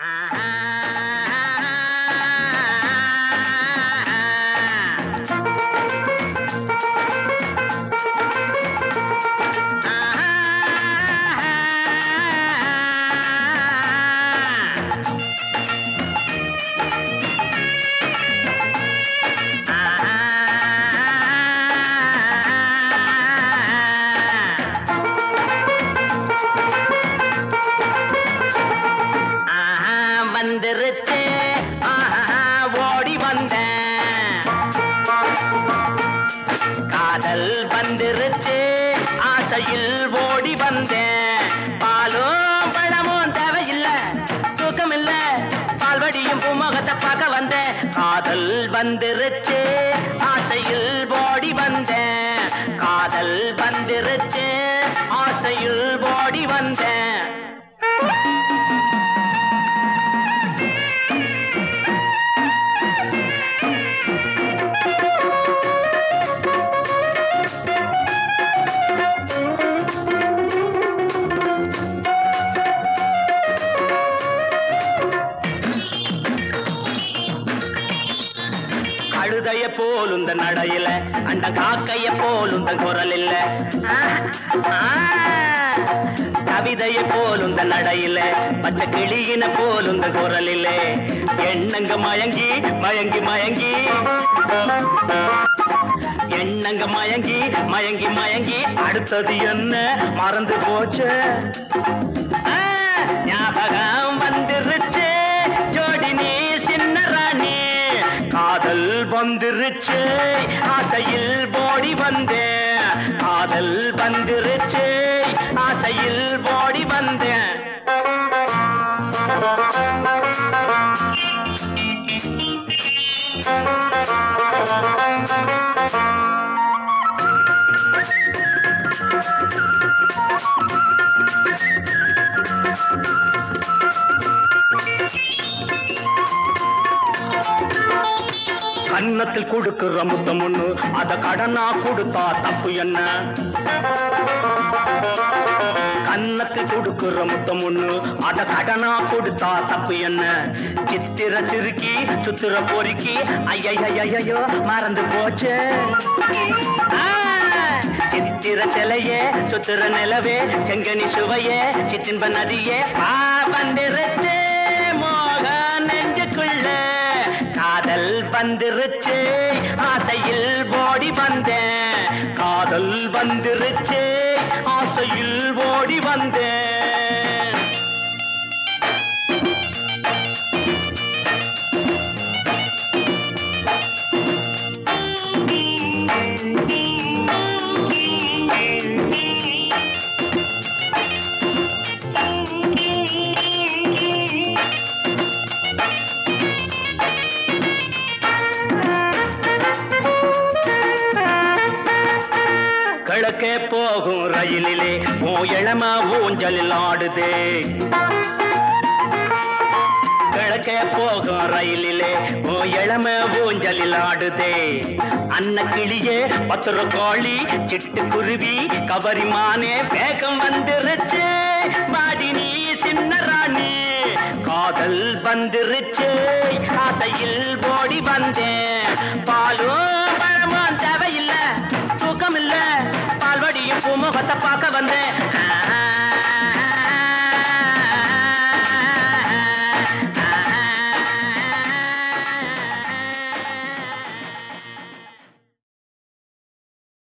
ஆஹா, வந்துருச்சு ஆஹா, ஓடி வந்தேன் காதல் வந்துருச்சு ஆசையில் ஓடி வந்தேன் பாலும் பழமும் தேவையில்லை தூக்கம் இல்ல பால்வடியும் பூமுகத்தை பார்க்க வந்தேன் காதல் வந்துருச்சு ஆசையில் ஓடி வந்தேன் காதல் வந்துருச்சு ஆசையில் ஓடி வந்தேன் கழுதைய போல் இந்த நடையில அந்த காக்கைய போல் இந்த குரல் இல்ல கவிதைய போல் இந்த நடையில பச்சை கிளியின போல் இந்த குரல் இல்ல எண்ணங்க மயங்கி மயங்கி மயங்கி எண்ணங்க மயங்கி மயங்கி மயங்கி அடுத்தது என்ன மறந்து போச்சு ஆ, ஞாபகம் வந்துருச்சு ஜோடி நீ சின்ன ராணி காதல் வந்துருச்சு ஆசையில் போடி வந்தேன் காதல் வந்துருச்சு ஆசையில் போடி வந்தேன் கன்னத்தில் கொடுக்கிற முத்தம் ஒண்ணு அத கடனா கொடுத்தா தப்பு என்ன கன்னத்தில் கொடுக்கிற முத்தம் ஒண்ணு அத கடனா கொடுத்தா தப்பு என்ன சித்திர சிறுக்கி சுத்திர பொறுக்கி ஐயையோ மறந்து போச்சு ஆ, சித்திர சிலையே சுத்திர நிலவே செங்கனி சுவையே சிற்றின்ப நதியே பா வந்திருச்சு மோக நெஞ்சுக்குள்ள காதல் வந்துருச்சு ஆசையில் ஓடி வந்தேன் காதல் வந்துருச்சு ஆசையில் ஓடி வந்தேன் கிழக்கே போகும் ரயிலிலே ஓ இளம ஊஞ்சலில் ஆடுதே கிழக்கே போகும் ரயிலிலே ஓ இளம ஊஞ்சலில் ஆடுதே அன்ன கிளியே பத்திர கோழி சிட்டுக்குருவி கவரிமானே வேகம் வந்துருச்சு பாடி நீ சின்ன ராணி காதல் வந்துருச்சு ஆசையில் ஓடி வந்தேன் பாலும் பழமும் தேவையில்லை தூக்கம் இல்ல பால்வடியும் பூமுகத்தை பார்க்க வந்தேன்